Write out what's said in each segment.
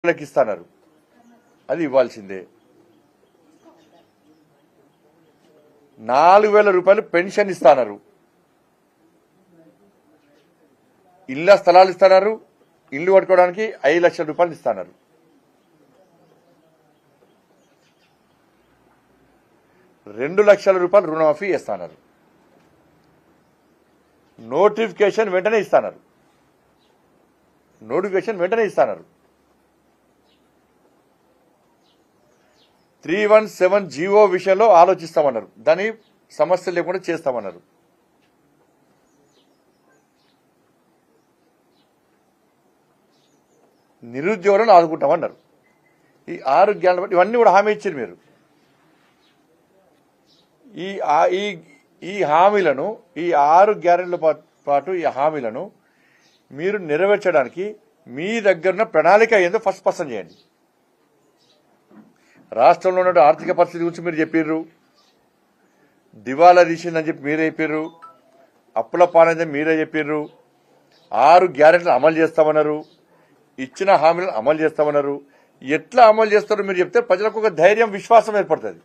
వాళ్ళకి ఇస్తున్నారు అది ఇవ్వాల్సిందే నాలుగు వేల రూపాయలు పెన్షన్ ఇస్తున్నారు ఇళ్ళ స్థలాలు ఇస్తున్నారు ఇల్లు కట్టుకోవడానికి ఐదు లక్షల రూపాయలు ఇస్తున్నారు రెండు లక్షల రూపాయలు రుణమాఫీ ఇస్తున్నారు నోటిఫికేషన్ వెంటనే ఇస్తున్నారు నోటిఫికేషన్ వెంటనే ఇస్తున్నారు త్రీ వన్ సెవెన్ జీవో విషయంలో ఆలోచిస్తామన్నారు దాని సమస్య లేకుండా చేస్తామన్నారు నిరుద్యోగులను ఆదుకుంటామన్నారు ఈ ఆరు జ్ఞానాలు బట్టి ఇవన్నీ కూడా హామీ ఇచ్చారు మీరు ఈ ఆ- ఈ ఈ హామీలను ఈ ఆరు గ్యారెంటీల పా- పాటు ఈ హామీలను మీరు నెరవేర్చడానికి మీ దగ్గర ప్రణాళిక ఏందో ఫస్ట్ స్పష్టం చేయండి రాష్ట్రంలో ఉన్న ఆర్థిక పరిస్థితి గురించి మీరు చెప్పిర్రు దివాలా తీసిందని చెప్పి మీరే చెప్పిర్రు అప్పుల పాలైందని మీరే చెప్పిర్రు ఆరు గ్యారెంటీలు అమలు చేస్తామన్నారు ఇచ్చిన హామీలను అమలు చేస్తామన్నారు ఎట్లా అమలు చేస్తారో మీరు చెప్తే ప్రజలకు ఒక ధైర్యం విశ్వాసం ఏర్పడుతుంది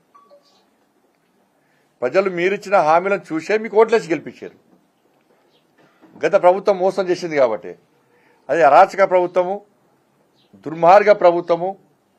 ప్రజలు మీరిచ్చిన హామీలను చూసే మీకు ఓట్లేసి గెలిపించారు గత ప్రభుత్వం మోసం చేసింది కాబట్టి అది అరాచక ప్రభుత్వము దుర్మార్గ ప్రభుత్వము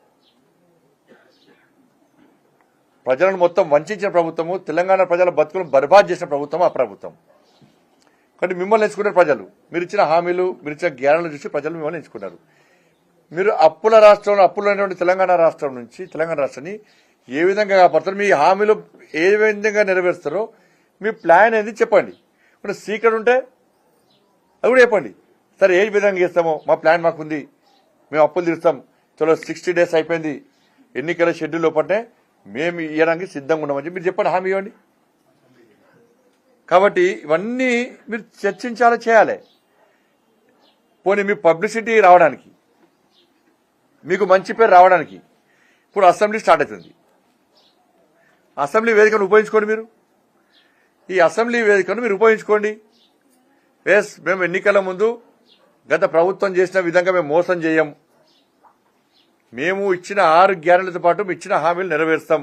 ప్రజలను మొత్తం వంచిన ప్రభుత్వము తెలంగాణ ప్రజల బతుకులను బర్బాద్ చేసిన ప్రభుత్వం ఆ ప్రభుత్వం కాబట్టి మిమ్మల్ని ఎంచుకున్నారు ప్రజలు మీరు ఇచ్చిన హామీలు మీరు ఇచ్చిన జ్ఞానాలు చూసి ప్రజలు మిమ్మల్ని ఎంచుకున్నారు మీరు అప్పుల రాష్ట్రంలో అప్పులు అనేటువంటి తెలంగాణ రాష్ట్రం నుంచి తెలంగాణ రాష్ట్రాన్ని ఏ విధంగా కాపాడతారు మీ హామీలు ఏ విధంగా నెరవేరుస్తారో మీ ప్లాన్ ఏంది చెప్పండి ఇప్పుడు సీక్రెట్ ఉంటే అది కూడా చెప్పండి సరే ఏ విధంగా చేస్తామో మా ప్లాన్ మాకుంది మేము అప్పులు తీరుస్తాం చలో సిక్స్టీ డేస్ అయిపోయింది ఎన్నికల షెడ్యూల్ లోపంటే మేము ఇవ్వడానికి సిద్ధంగా ఉన్నామని చెప్పి మీరు చెప్పండి హామీ ఇవ్వండి కాబట్టి ఇవన్నీ మీరు చర్చించాలి చేయాలి పోనీ మీ పబ్లిసిటీ రావడానికి మీకు మంచి పేరు రావడానికి ఇప్పుడు అసెంబ్లీ స్టార్ట్ అవుతుంది అసెంబ్లీ వేదికను ఉపయోగించుకోండి మీరు ఈ అసెంబ్లీ వేదికను మీరు ఉపయోగించుకోండి ఎస్ మేము ఎన్నికల ముందు గత ప్రభుత్వం చేసిన విధంగా మేము మోసం చేయం మేము ఇచ్చిన ఆరు గ్యారెంటీలతో పాటు మేము ఇచ్చిన హామీలు నెరవేరుస్తాం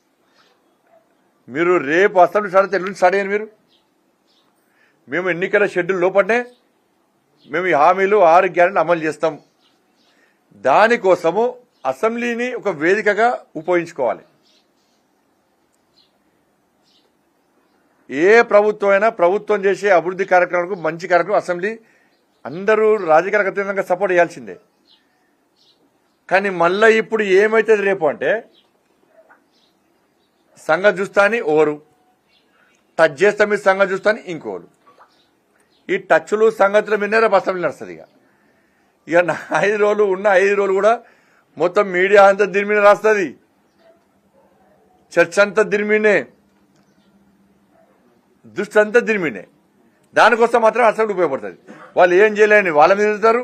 మీరు రేపు అసెంబ్లీ స్టార్ట్ అయితే ఎల్లుండి స్టార్ట్ అయ్యారు మీరు మేము ఎన్నికల షెడ్యూల్ లోపలనే మేము ఈ హామీలు ఆరు గ్యారెంటీ అమలు చేస్తాం దానికోసము అసెంబ్లీని ఒక వేదికగా ఉపయోగించుకోవాలి ఏ ప్రభుత్వం అయినా ప్రభుత్వం చేసే అభివృద్ధి కార్యక్రమాలకు మంచి కార్యక్రమం అసెంబ్లీ అందరూ రాజకీయ అతీతంగా సపోర్ట్ చేయాల్సిందే కానీ మళ్ళా ఇప్పుడు ఏమైతుంది రేపు అంటే సంగతి చూస్తా అని ఓరు టచ్ చేస్తే మీరు సంగతి చూస్తా అని ఇంకోరు ఈ టచ్లు సంగతుల మీదనే రేపు అసెంబ్లీ నడుస్తుంది ఇక ఇక నా ఐదు రోజులు ఉన్న ఐదు రోజులు కూడా మొత్తం మీడియా అంతా దీని మీద రాస్తుంది చర్చ అంతా దీని మీదనే దృష్టి అంతా దీని మీదనే దానికోసం మాత్రం అసెంబ్లీ ఉపయోగపడుతుంది వాళ్ళు ఏం చేయలేని వాళ్ళ మీద తిరుగుతారు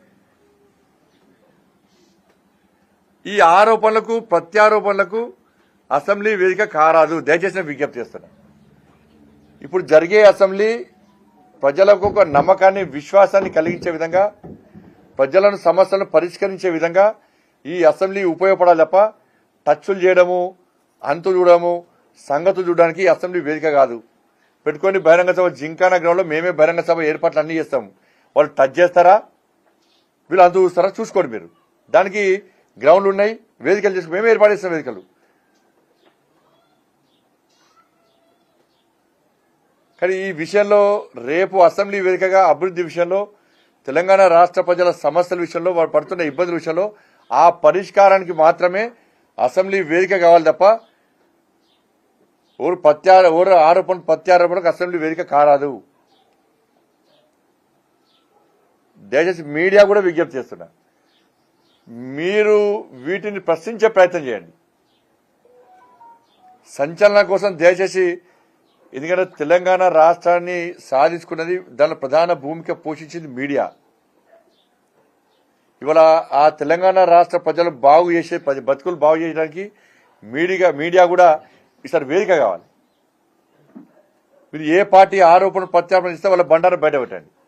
ఈ ఆరోపణలకు ప్రత్యారోపణలకు అసెంబ్లీ వేదిక కారాదు దయచేసి నేను విజ్ఞప్తి చేస్తున్నా ఇప్పుడు జరిగే అసెంబ్లీ ప్రజలకు ఒక నమ్మకాన్ని విశ్వాసాన్ని కలిగించే విధంగా ప్రజలను సమస్యలను పరిష్కరించే విధంగా ఈ అసెంబ్లీ ఉపయోగపడాలి తప్ప టచ్లు చేయడము అంతు చూడడము సంగతులు చూడడానికి ఈ అసెంబ్లీ వేదిక కాదు పెట్టుకొని బహిరంగ సభ జింకానా గ్రౌండ్లో మేమే బహిరంగ సభ ఏర్పాట్లు అన్ని చేస్తాం వాళ్ళు టచ్ చేస్తారా వీళ్ళు అంతు చూస్తారా చూసుకోండి మీరు దానికి గ్రౌండ్లు ఉన్నాయి వేదికలు చేసుకుని మేమే ఏర్పాటు చేస్తాం వేదికలు కానీ ఈ విషయంలో రేపు అసెంబ్లీ వేదికగా అభివృద్ధి విషయంలో తెలంగాణ రాష్ట్ర ప్రజల సమస్యల విషయంలో వారు పడుతున్న ఇబ్బందుల విషయంలో ఆ పరిష్కారానికి మాత్రమే అసెంబ్లీ వేదిక కావాలి తప్ప ఓరు ప్రత్యార ఓరు ఆరోపణ ప్రత్యారోపణకు అసెంబ్లీ వేదిక కారాదు దయచేసి మీడియా కూడా విజ్ఞప్తి చేస్తున్నా మీరు వీటిని ప్రశ్నించే ప్రయత్నం చేయండి సంచలనం కోసం దయచేసి ఎందుకంటే తెలంగాణ రాష్ట్రాన్ని సాధించుకున్నది దాని ప్రధాన భూమిక పోషించింది మీడియా ఇవాళ ఆ తెలంగాణ రాష్ట్ర ప్రజలు బాగు చేసే ప్రజ- బతుకులు బాగు చేయడానికి మీడియా మీడియా కూడా ఈసారి వేదిక కావాలి మీరు ఏ పార్టీ ఆరోపణ ప్రత్యారోపణ ఇస్తే వాళ్ళ బండారం బయట పెట్టండి